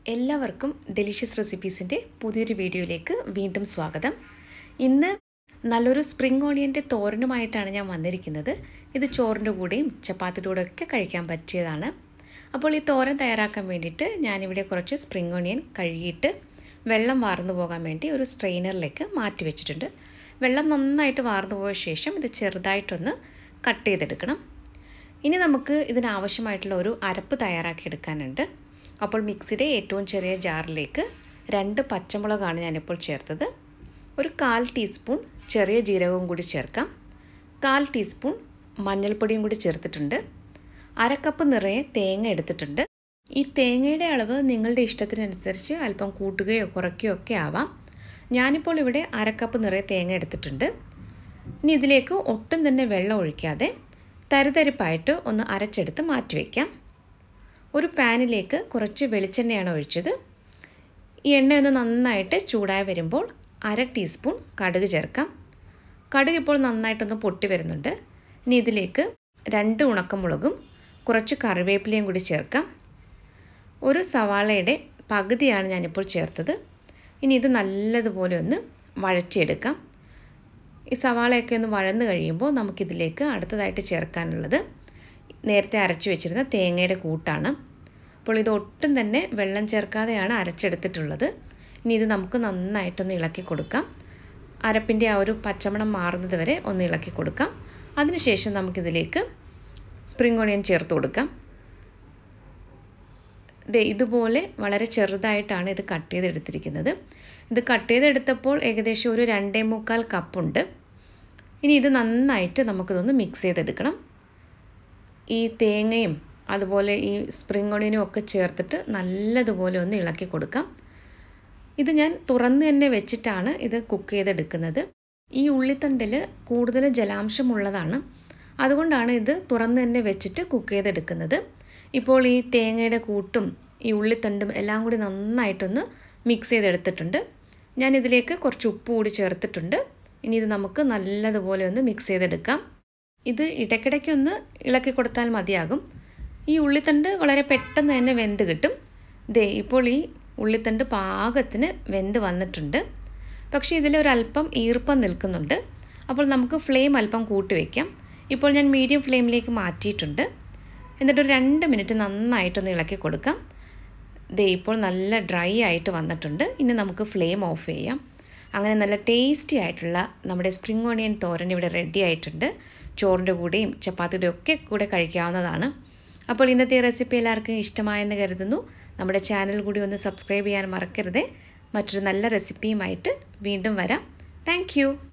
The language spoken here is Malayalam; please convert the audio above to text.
എല്ലാവർക്കും ഡെലിഷ്യസ് റെസിപ്പീസിൻ്റെ പുതിയൊരു വീഡിയോയിലേക്ക് വീണ്ടും സ്വാഗതം ഇന്ന് നല്ലൊരു സ്പ്രിംഗ് ഓണിയൻ്റെ തോരനുമായിട്ടാണ് ഞാൻ വന്നിരിക്കുന്നത് ഇത് ചോറിൻ്റെ കൂടെയും ചപ്പാത്തിയുടെ കൂടെ ഒക്കെ കഴിക്കാൻ പറ്റിയതാണ് അപ്പോൾ ഈ തോരൻ തയ്യാറാക്കാൻ വേണ്ടിയിട്ട് ഞാനിവിടെ കുറച്ച് സ്പ്രിംഗ് ഓണിയൻ കഴുകിയിട്ട് വെള്ളം വാർന്നു പോകാൻ വേണ്ടി ഒരു സ്ട്രെയിനറിലേക്ക് മാറ്റി വെച്ചിട്ടുണ്ട് വെള്ളം നന്നായിട്ട് വാർന്നു പോയ ശേഷം ഇത് ചെറുതായിട്ടൊന്ന് കട്ട് ചെയ്തെടുക്കണം ഇനി നമുക്ക് ഇതിനാവശ്യമായിട്ടുള്ള ഒരു അരപ്പ് തയ്യാറാക്കി എടുക്കാനുണ്ട് അപ്പോൾ മിക്സിയുടെ ഏറ്റവും ചെറിയ ജാറിലേക്ക് രണ്ട് പച്ചമുളകാണ് ഞാനിപ്പോൾ ചേർത്തത് ഒരു കാൽ ടീസ്പൂൺ ചെറിയ ജീരകവും കൂടി ചേർക്കാം കാൽ ടീസ്പൂൺ മഞ്ഞൾപ്പൊടിയും കൂടി ചേർത്തിട്ടുണ്ട് അരക്കപ്പ് നിറയെ തേങ്ങ എടുത്തിട്ടുണ്ട് ഈ തേങ്ങയുടെ അളവ് നിങ്ങളുടെ ഇഷ്ടത്തിനനുസരിച്ച് അല്പം കൂട്ടുകയോ കുറയ്ക്കുകയോ ഒക്കെ ആവാം ഞാനിപ്പോൾ ഇവിടെ അരക്കപ്പ് നിറയെ തേങ്ങ എടുത്തിട്ടുണ്ട് ഇനി ഇതിലേക്ക് ഒട്ടും തന്നെ വെള്ളം ഒഴിക്കാതെ തരിതരിപ്പായിട്ട് ഒന്ന് അരച്ചെടുത്ത് മാറ്റി വയ്ക്കാം ഒരു പാനിലേക്ക് കുറച്ച് വെളിച്ചെണ്ണയാണ് ഒഴിച്ചത് ഈ എണ്ണ ഒന്ന് നന്നായിട്ട് ചൂടായി വരുമ്പോൾ അര ടീസ്പൂൺ കടുക് ചേർക്കാം കടുക് ഇപ്പോൾ നന്നായിട്ടൊന്ന് പൊട്ടി വരുന്നുണ്ട് ഇനി ഇതിലേക്ക് രണ്ട് ഉണക്കമുളകും കുറച്ച് കറിവേപ്പിലയും കൂടി ചേർക്കാം ഒരു സവാളയുടെ പകുതിയാണ് ഞാനിപ്പോൾ ചേർത്തത് ഇനി ഇത് നല്ലതുപോലെ ഒന്ന് വഴറ്റിയെടുക്കാം ഈ സവാളയൊക്കെ ഒന്ന് വഴന്ന് കഴിയുമ്പോൾ നമുക്കിതിലേക്ക് അടുത്തതായിട്ട് ചേർക്കാനുള്ളത് നേരത്തെ അരച്ചു വെച്ചിരുന്ന തേങ്ങയുടെ കൂട്ടാണ് അപ്പോൾ ഇത് ഒട്ടും തന്നെ വെള്ളം ചേർക്കാതെയാണ് അരച്ചെടുത്തിട്ടുള്ളത് ഇനി ഇത് നമുക്ക് നന്നായിട്ടൊന്ന് ഇളക്കി കൊടുക്കാം അരപ്പിൻ്റെ ആ ഒരു പച്ചമണം മാറുന്നത് വരെ ഒന്ന് ഇളക്കി കൊടുക്കാം അതിനുശേഷം നമുക്കിതിലേക്ക് സ്പ്രിംഗ് ഓണിയൻ ചേർത്ത് കൊടുക്കാം ദേ ഇതുപോലെ വളരെ ചെറുതായിട്ടാണ് ഇത് കട്ട് ചെയ്തെടുത്തിരിക്കുന്നത് ഇത് കട്ട് ചെയ്തെടുത്തപ്പോൾ ഏകദേശം ഒരു രണ്ടേ മുക്കാൽ കപ്പുണ്ട് ഇനി ഇത് നന്നായിട്ട് നമുക്കിതൊന്ന് മിക്സ് ചെയ്തെടുക്കണം ഈ തേങ്ങയും അതുപോലെ ഈ സ്പ്രിംഗ് ഓണിയനും ഒക്കെ ചേർത്തിട്ട് നല്ലതുപോലെ ഒന്ന് ഇളക്കി കൊടുക്കാം ഇത് ഞാൻ തുറന്ന് തന്നെ വെച്ചിട്ടാണ് ഇത് കുക്ക് ചെയ്തെടുക്കുന്നത് ഈ ഉള്ളിത്തണ്ടിൽ കൂടുതൽ ജലാംശമുള്ളതാണ് അതുകൊണ്ടാണ് ഇത് തുറന്ന് തന്നെ വെച്ചിട്ട് കുക്ക് ചെയ്തെടുക്കുന്നത് ഇപ്പോൾ ഈ തേങ്ങയുടെ കൂട്ടും ഈ ഉള്ളിത്തണ്ടും എല്ലാം കൂടി നന്നായിട്ടൊന്ന് മിക്സ് ചെയ്തെടുത്തിട്ടുണ്ട് ഞാൻ ഇതിലേക്ക് കുറച്ച് ഉപ്പ് കൂടി ചേർത്തിട്ടുണ്ട് ഇനി ഇത് നമുക്ക് നല്ലതുപോലെ ഒന്ന് മിക്സ് ചെയ്തെടുക്കാം ഇത് ഇടയ്ക്കിടയ്ക്കൊന്ന് ഇളക്കി കൊടുത്താൽ മതിയാകും ഈ ഉള്ളിത്തണ്ട് വളരെ പെട്ടെന്ന് തന്നെ വെന്ത് കിട്ടും ദേ ഇപ്പോൾ ഈ ഉള്ളിത്തണ്ട് പാകത്തിന് വെന്ത് വന്നിട്ടുണ്ട് പക്ഷേ ഇതിലൊരല്പം ഈർപ്പം നിൽക്കുന്നുണ്ട് അപ്പോൾ നമുക്ക് ഫ്ലെയിം അല്പം കൂട്ടി വയ്ക്കാം ഇപ്പോൾ ഞാൻ മീഡിയം ഫ്ലെയിമിലേക്ക് മാറ്റിയിട്ടുണ്ട് എന്നിട്ട് ഒരു രണ്ട് മിനിറ്റ് നന്നായിട്ടൊന്ന് ഇളക്കി കൊടുക്കാം ദേ ഇപ്പോൾ നല്ല ഡ്രൈ ആയിട്ട് വന്നിട്ടുണ്ട് ഇനി നമുക്ക് ഫ്ലെയിം ഓഫ് ചെയ്യാം അങ്ങനെ നല്ല ടേസ്റ്റി ആയിട്ടുള്ള നമ്മുടെ സ്പ്രിംഗ് ഓണിയൻ തോരൻ ഇവിടെ റെഡി ആയിട്ടുണ്ട് ചോറിൻ്റെ കൂടെയും ചപ്പാത്തിയുടെ ഒക്കെ കൂടെ കഴിക്കാവുന്നതാണ് അപ്പോൾ ഇന്നത്തെ റെസിപ്പി എല്ലാവർക്കും ഇഷ്ടമായെന്ന് കരുതുന്നു നമ്മുടെ ചാനൽ കൂടി ഒന്ന് സബ്സ്ക്രൈബ് ചെയ്യാൻ മറക്കരുതേ മറ്റൊരു നല്ല റെസിപ്പിയുമായിട്ട് വീണ്ടും വരാം താങ്ക്